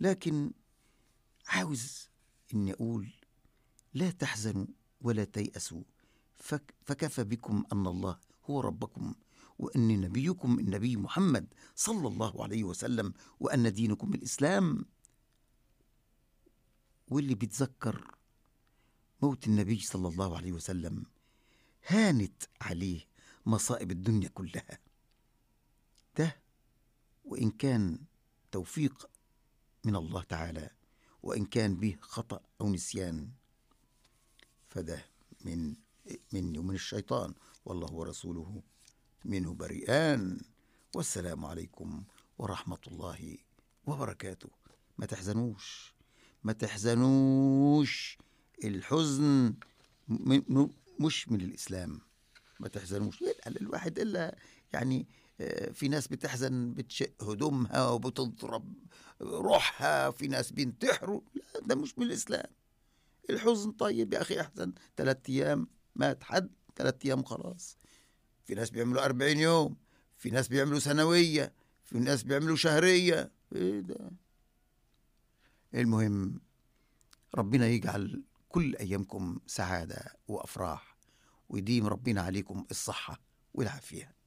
لكن عاوز اني اقول لا تحزنوا ولا تيأسوا فك فكفى بكم ان الله هو ربكم وان نبيكم النبي محمد صلى الله عليه وسلم وان دينكم الاسلام واللي بيتذكر موت النبي صلى الله عليه وسلم هانت عليه مصائب الدنيا كلها ده وان كان توفيق من الله تعالى وان كان به خطا او نسيان فده من مني ومن الشيطان والله ورسوله منه بريئان والسلام عليكم ورحمه الله وبركاته ما تحزنوش ما تحزنوش الحزن م- م- مش من الاسلام ما تحزنوش يلقى الواحد الا يعني آه، في ناس بتحزن بتشق هدومها وبتضرب روحها في ناس بينتحروا لا ده مش من الاسلام الحزن طيب يا اخي احزن ثلاث ايام مات حد ثلاث ايام خلاص في ناس بيعملوا أربعين يوم في ناس بيعملوا سنوية في ناس بيعملوا شهرية ايه ده المهم ربنا يجعل كل أيامكم سعادة وأفراح ويديم ربنا عليكم الصحة والعافية